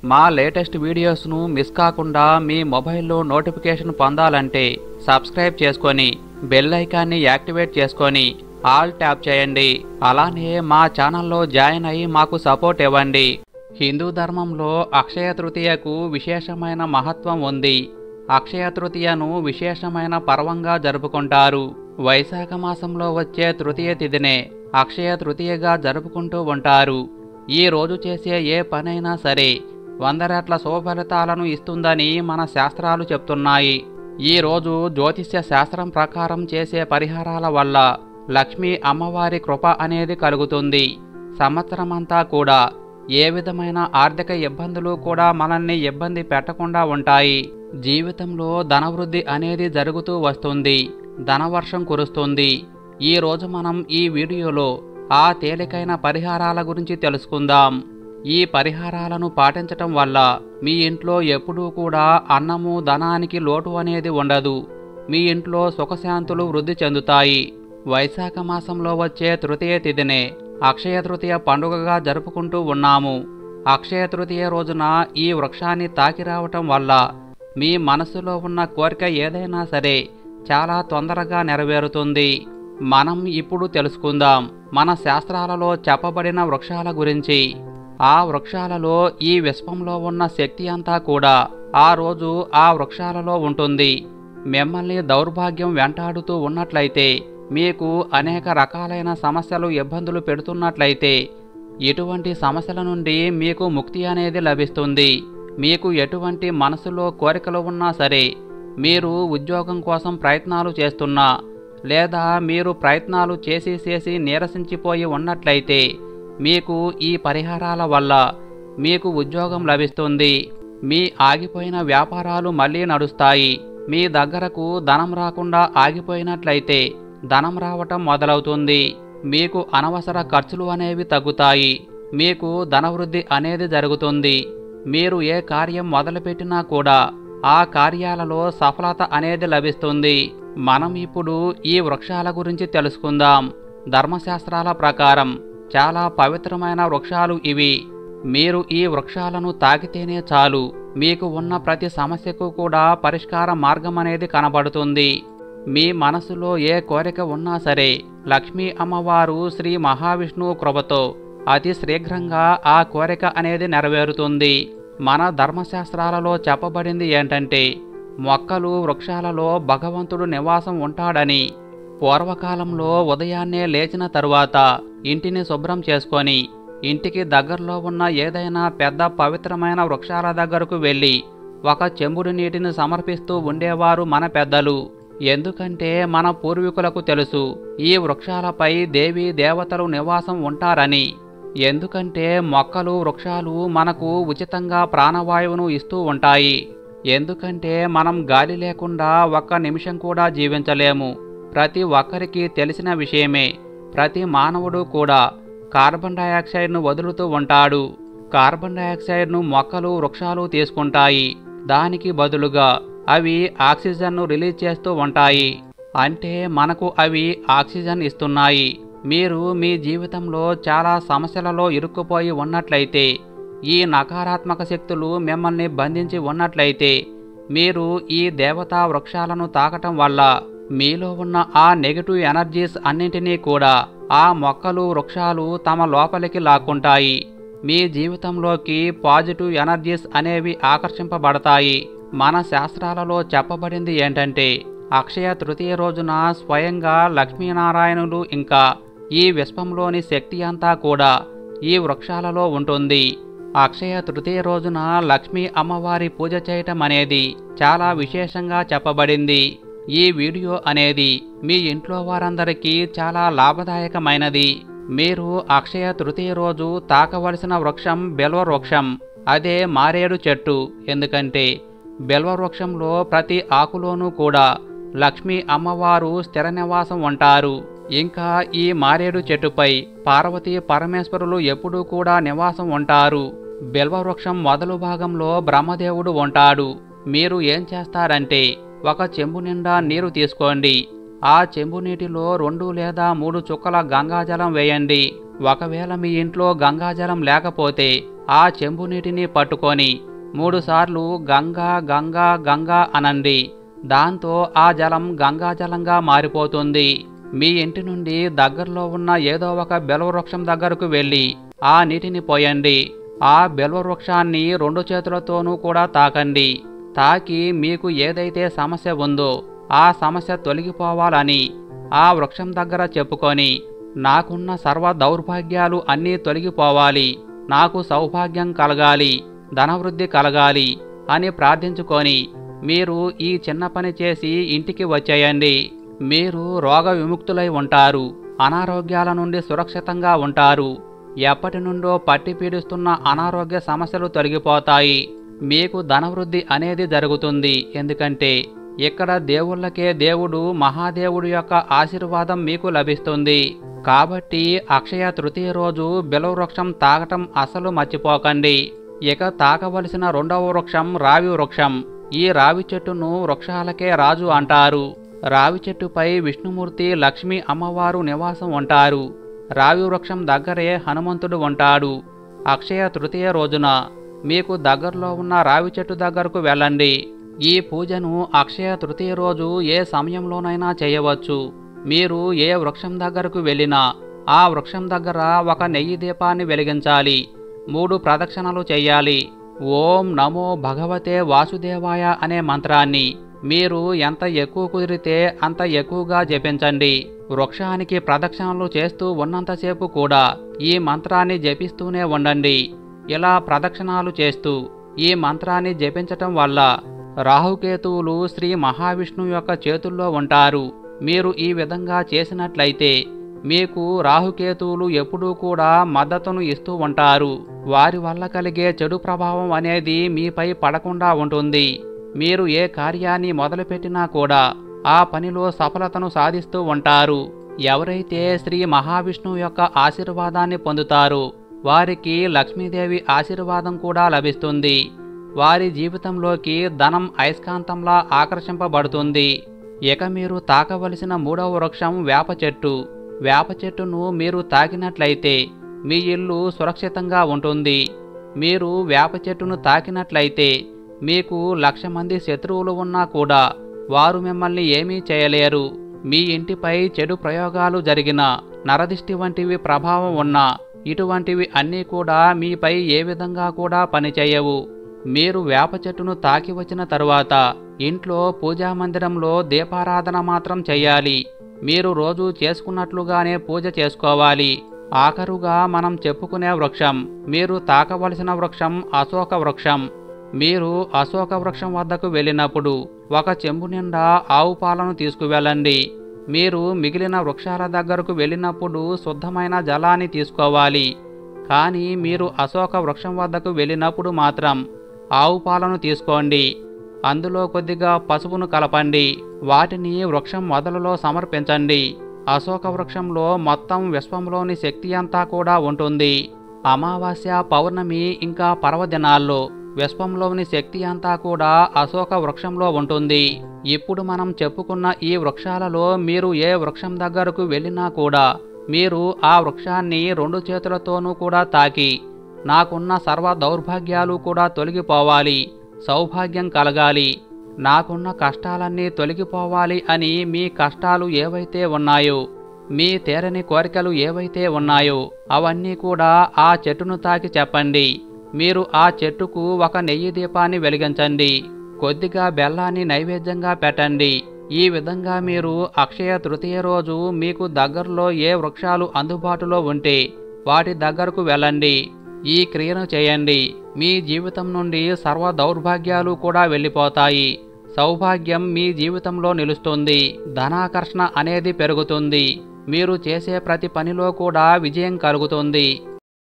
మా latest వీడియోస్ను miss కాకుండా మీ మొబైల్లో నోటిఫికేషన్ పొందాలంటే సబ్స్క్రైబ్ చేసుకొని బెల్ ఐకాన్ని యాక్టివేట్ చేసుకొని ఆల్ ట్యాప్ చేయండి అలానే మా ఛానల్లో జాయిన్ అయ్యి మాకు సపోర్ట్ ఇవ్వండి హిందూ ధర్మంలో అక్షయ తృతీయకు విశేషమైన మహత్వం ఉంది అక్షయ తృతీయను విశేషమైన పర్వంగా జరుపుకుంటారు వైశాఖ మాసంలో వచ్చే తృతీయ తిథినే అక్షయ తృతీయగా జరుపుకుంటూ ఉంటారు ఈ రోజు చేసే ఏ పనైనా సరే వంద రెట్ల శుభఫలితాలను ఇస్తుందని మన శాస్త్రాలు చెప్తున్నాయి ఈ రోజు జ్యోతిష్య శాస్త్రం ప్రకారం చేసే పరిహారాల వల్ల లక్ష్మీ అమ్మవారి కృప అనేది కలుగుతుంది సంవత్సరమంతా కూడా ఏ విధమైన ఆర్థిక ఇబ్బందులు కూడా మనల్ని ఇబ్బంది పెట్టకుండా ఉంటాయి జీవితంలో ధనవృద్ధి అనేది జరుగుతూ వస్తుంది ధనవర్షం కురుస్తుంది ఈ రోజు మనం ఈ వీడియోలో ఆ తేలికైన పరిహారాల గురించి తెలుసుకుందాం ఈ పరిహారాలను పాటించటం వల్ల మీ ఇంట్లో ఎప్పుడూ కూడా అన్నము ధనానికి లోటు అనేది ఉండదు మీ ఇంట్లో సుఖశాంతులు వృద్ధి చెందుతాయి వైశాఖ మాసంలో వచ్చే తృతీయ తిథినే అక్షయ తృతీయ పండుగగా జరుపుకుంటూ ఉన్నాము అక్షయ తృతీయ రోజున ఈ వృక్షాన్ని తాకి రావటం వల్ల మీ మనసులో ఉన్న కోరిక ఏదైనా సరే చాలా తొందరగా నెరవేరుతుంది మనం ఇప్పుడు తెలుసుకుందాం మన శాస్త్రాలలో చెప్పబడిన వృక్షాల గురించి ఆ వృక్షాలలో ఈ విశ్వంలో ఉన్న శక్తి అంతా కూడా ఆ రోజు ఆ వృక్షాలలో ఉంటుంది మిమ్మల్ని దౌర్భాగ్యం వెంటాడుతూ ఉన్నట్లయితే మీకు అనేక రకాలైన సమస్యలు ఇబ్బందులు పెడుతున్నట్లయితే ఎటువంటి సమస్యల నుండి మీకు ముక్తి అనేది లభిస్తుంది మీకు ఎటువంటి మనసులో కోరికలు ఉన్నా సరే మీరు ఉద్యోగం కోసం ప్రయత్నాలు చేస్తున్నా లేదా మీరు ప్రయత్నాలు చేసి చేసి నీరసించిపోయి ఉన్నట్లయితే మీకు ఈ పరిహారాల వల్ల మీకు ఉద్యోగం లభిస్తుంది మీ ఆగిపోయిన వ్యాపారాలు మళ్ళీ నడుస్తాయి మీ దగ్గరకు ధనం రాకుండా ఆగిపోయినట్లయితే ధనం రావటం మొదలవుతుంది మీకు అనవసర ఖర్చులు అనేవి తగ్గుతాయి మీకు ధనవృద్ధి అనేది జరుగుతుంది మీరు ఏ కార్యం మొదలుపెట్టినా కూడా ఆ కార్యాలలో సఫలత అనేది లభిస్తుంది మనం ఇప్పుడు ఈ వృక్షాల గురించి తెలుసుకుందాం ధర్మశాస్త్రాల ప్రకారం చాలా పవిత్రమైన వృక్షాలు ఇవి మీరు ఈ వృక్షాలను తాకితేనే చాలు మీకు ఉన్న ప్రతి సమస్యకు కూడా పరిష్కార మార్గం అనేది కనబడుతుంది మీ మనసులో ఏ కోరిక ఉన్నా సరే లక్ష్మీ అమ్మవారు శ్రీ మహావిష్ణువు కృపతో అతి శీఘ్రంగా ఆ కోరిక అనేది నెరవేరుతుంది మన ధర్మశాస్త్రాలలో చెప్పబడింది ఏంటంటే మొక్కలు వృక్షాలలో భగవంతుడు నివాసం ఉంటాడని పూర్వకాలంలో ఉదయాన్నే లేచిన తరువాత ఇంటిని శుభ్రం చేసుకొని ఇంటికి దగ్గరలో ఉన్న ఏదైనా పెద్ద పవిత్రమైన వృక్షాల దగ్గరకు వెళ్ళి ఒక చెంబుడు నీటిని సమర్పిస్తూ ఉండేవారు మన పెద్దలు ఎందుకంటే మన పూర్వీకులకు తెలుసు ఈ వృక్షాలపై దేవీ దేవతలు నివాసం ఉంటారని ఎందుకంటే మొక్కలు వృక్షాలు మనకు ఉచితంగా ప్రాణవాయువును ఇస్తూ ఉంటాయి ఎందుకంటే మనం గాలి లేకుండా ఒక్క నిమిషం కూడా జీవించలేము ప్రతి ఒక్కరికి తెలిసిన విషయమే ప్రతి మానవుడు కూడా కార్బన్ డయాక్సైడ్ను వదులుతూ ఉంటాడు కార్బన్ డయాక్సైడ్ను మొక్కలు వృక్షాలు తీసుకుంటాయి దానికి బదులుగా అవి ఆక్సిజన్ను రిలీజ్ చేస్తూ ఉంటాయి అంటే మనకు అవి ఆక్సిజన్ ఇస్తున్నాయి మీరు మీ జీవితంలో చాలా సమస్యలలో ఇరుక్కుపోయి ఉన్నట్లయితే ఈ నకారాత్మక శక్తులు మిమ్మల్ని బంధించి ఉన్నట్లయితే మీరు ఈ దేవతా వృక్షాలను తాకటం వల్ల మీలో ఉన్న ఆ నెగటివ్ ఎనర్జీస్ అన్నింటినీ కూడా ఆ మొక్కలు వృక్షాలు తమ లోపలికి లాక్కుంటాయి మీ జీవితంలోకి పాజిటివ్ ఎనర్జీస్ అనేవి ఆకర్షింపబడతాయి మన శాస్త్రాలలో చెప్పబడింది ఏంటంటే అక్షయ తృతీయ రోజున స్వయంగా లక్ష్మీనారాయణులు ఇంకా ఈ విశ్వంలోని శక్తి అంతా కూడా ఈ వృక్షాలలో ఉంటుంది అక్షయ తృతీయ రోజున లక్ష్మీ అమ్మవారి పూజ చేయటం అనేది చాలా విశేషంగా చెప్పబడింది ఈ వీడియో అనేది మీ ఇంట్లో వారందరికీ చాలా లాభదాయకమైనది మీరు అక్షయ తృతీయ రోజు తాకవలసిన వృక్షం బెల్వ వృక్షం అదే మారేడు చెట్టు ఎందుకంటే బెల్వ వృక్షంలో ప్రతి ఆకులోనూ కూడా లక్ష్మీ అమ్మవారు స్థిర నివాసం ఉంటారు ఇంకా ఈ మారేడు చెట్టుపై పార్వతీ పరమేశ్వరులు ఎప్పుడూ కూడా నివాసం ఉంటారు బిల్వవృక్షం మొదలు భాగంలో బ్రహ్మదేవుడు ఉంటాడు మీరు ఏం చేస్తారంటే ఒక చెంబు నిండా నీరు తీసుకోండి ఆ చెంబు నీటిలో రెండు లేదా మూడు చుక్కల గంగాజలం వేయండి ఒకవేళ మీ ఇంట్లో గంగాజలం లేకపోతే ఆ చెంబు నీటిని పట్టుకొని మూడుసార్లు గంగా గంగా గంగా అనండి దాంతో ఆ జలం గంగాజలంగా మారిపోతుంది మీ ఇంటి నుండి దగ్గరలో ఉన్న ఏదో ఒక బెలవృక్షం దగ్గరకు వెళ్ళి ఆ నీటిని పోయండి ఆ బెల్వవృక్షాన్ని రెండు చేతులతోనూ కూడా తాకండి తాకి మీకు ఏదైతే సమస్య ఉందో ఆ సమస్య తొలగిపోవాలని ఆ వృక్షం దగ్గర చెప్పుకొని నాకున్న సర్వ దౌర్భాగ్యాలు అన్నీ తొలగిపోవాలి నాకు సౌభాగ్యం కలగాలి ధనవృద్ధి కలగాలి అని ప్రార్థించుకొని మీరు ఈ చిన్న పని చేసి ఇంటికి వచ్చేయండి మీరు రోగ విముక్తులై ఉంటారు అనారోగ్యాల నుండి సురక్షితంగా ఉంటారు ఎప్పటి నుండో పట్టి పీడిస్తున్న అనారోగ్య సమస్యలు తొలగిపోతాయి మీకు ధనవృద్ధి అనేది జరుగుతుంది ఎందుకంటే ఇక్కడ దేవుళ్ళకే దేవుడు మహాదేవుడు యొక్క ఆశీర్వాదం మీకు లభిస్తుంది కాబట్టి అక్షయ తృతీయ రోజు బిలవృక్షం తాగటం అసలు మర్చిపోకండి ఇక తాకవలసిన రెండవ వృక్షం రావి వృక్షం ఈ రావి చెట్టును వృక్షాలకే రాజు అంటారు రావి చెట్టుపై విష్ణుమూర్తి లక్ష్మీ అమ్మవారు నివాసం ఉంటారు రావి వృక్షం దగ్గరే హనుమంతుడు ఉంటాడు అక్షయ తృతీయ రోజున మీకు దగ్గరలో ఉన్న రావి చెట్టు దగ్గరకు వెళ్ళండి ఈ పూజను అక్షయ తృతీయ రోజు ఏ సమయంలోనైనా చేయవచ్చు మీరు ఏ వృక్షం దగ్గరకు వెళ్ళినా ఆ వృక్షం దగ్గర ఒక నెయ్యి దీపాన్ని వెలిగించాలి మూడు ప్రదక్షిణలు చేయాలి ఓం నమో భగవతే వాసుదేవాయ అనే మంత్రాన్ని మీరు ఎంత ఎక్కువ కుదిరితే అంత ఎక్కువగా జపించండి వృక్షానికి ప్రదక్షిణలు చేస్తూ ఉన్నంతసేపు కూడా ఈ మంత్రాన్ని జపిస్తూనే ఉండండి ఇలా ప్రదక్షిణాలు చేస్తూ ఈ మంత్రాన్ని జపించటం వల్ల రాహుకేతువులు శ్రీ మహావిష్ణువు యొక్క చేతుల్లో ఉంటారు మీరు ఈ విధంగా చేసినట్లయితే మీకు రాహుకేతువులు ఎప్పుడూ కూడా మద్దతును ఇస్తూ ఉంటారు వారి వల్ల కలిగే చెడు ప్రభావం అనేది మీపై పడకుండా ఉంటుంది మీరు ఏ కార్యాన్ని మొదలుపెట్టినా కూడా ఆ పనిలో సఫలతను సాధిస్తూ ఉంటారు ఎవరైతే శ్రీ మహావిష్ణువు యొక్క ఆశీర్వాదాన్ని పొందుతారో వారికి లక్ష్మీదేవి ఆశీర్వాదం కూడా లభిస్తుంది వారి జీవితంలోకి ధనం అయస్కాంతంలా ఆకర్షింపబడుతుంది ఇక మీరు తాకవలసిన మూడవ వృక్షం వేప చెట్టు వేప చెట్టును మీరు తాకినట్లయితే మీ ఇల్లు సురక్షితంగా ఉంటుంది మీరు వేప చెట్టును తాకినట్లయితే మీకు లక్ష మంది శత్రువులు ఉన్నా కూడా వారు మిమ్మల్ని ఏమీ చేయలేరు మీ ఇంటిపై చెడు ప్రయోగాలు జరిగిన నరదిష్టి వంటివి ప్రభావం ఉన్నా ఇటువంటివి అన్నీ కూడా మీపై ఏ విధంగా కూడా పనిచేయవు మీరు వేప చెట్టును తాకి వచ్చిన తరువాత ఇంట్లో పూజా మందిరంలో దీపారాధన మాత్రం చేయాలి మీరు రోజు చేసుకున్నట్లుగానే పూజ చేసుకోవాలి ఆఖరుగా మనం చెప్పుకునే వృక్షం మీరు తాకవలసిన వృక్షం అశోక వృక్షం మీరు అశోక వృక్షం వద్దకు వెళ్ళినప్పుడు ఒక చెంబు నిండా ఆవు పాలను తీసుకువెళ్ళండి మీరు మిగిలిన వృక్షాల దగ్గరకు వెళ్ళినప్పుడు శుద్ధమైన జలాన్ని తీసుకోవాలి కానీ మీరు అశోక వృక్షం వద్దకు వెళ్ళినప్పుడు మాత్రం ఆవు పాలను తీసుకోండి అందులో కొద్దిగా పసుపును కలపండి వాటిని వృక్షం మొదలులో సమర్పించండి అశోక వృక్షంలో మొత్తం విశ్వంలోని శక్తి అంతా కూడా ఉంటుంది అమావాస్య పౌర్ణమి ఇంకా పర్వదినాల్లో విశ్వంలోని శక్తి అంతా కూడా అశోక వృక్షంలో ఉంటుంది ఇప్పుడు మనం చెప్పుకున్న ఈ వృక్షాలలో మీరు ఏ వృక్షం దగ్గరకు వెళ్ళినా కూడా మీరు ఆ వృక్షాన్ని రెండు చేతులతోనూ కూడా తాకి నాకున్న సర్వ దౌర్భాగ్యాలు కూడా తొలగిపోవాలి సౌభాగ్యం కలగాలి నాకున్న కష్టాలన్నీ తొలగిపోవాలి అని మీ కష్టాలు ఏవైతే ఉన్నాయో మీ తీరని కోరికలు ఏవైతే ఉన్నాయో అవన్నీ కూడా ఆ చెట్టును తాకి చెప్పండి మీరు ఆ చెట్టుకు ఒక నెయ్యి దీపాన్ని వెలిగించండి కొద్దిగా బెల్లాన్ని నైవేద్యంగా పెట్టండి ఈ విధంగా మీరు అక్షయ తృతీయ రోజు మీకు దగ్గరలో ఏ వృక్షాలు అందుబాటులో ఉంటే వాటి దగ్గరకు వెళ్ళండి ఈ క్రియను చేయండి మీ జీవితం నుండి సర్వ దౌర్భాగ్యాలు కూడా వెళ్ళిపోతాయి సౌభాగ్యం మీ జీవితంలో నిలుస్తుంది ధనాకర్షణ అనేది పెరుగుతుంది మీరు చేసే ప్రతి పనిలో కూడా విజయం కలుగుతుంది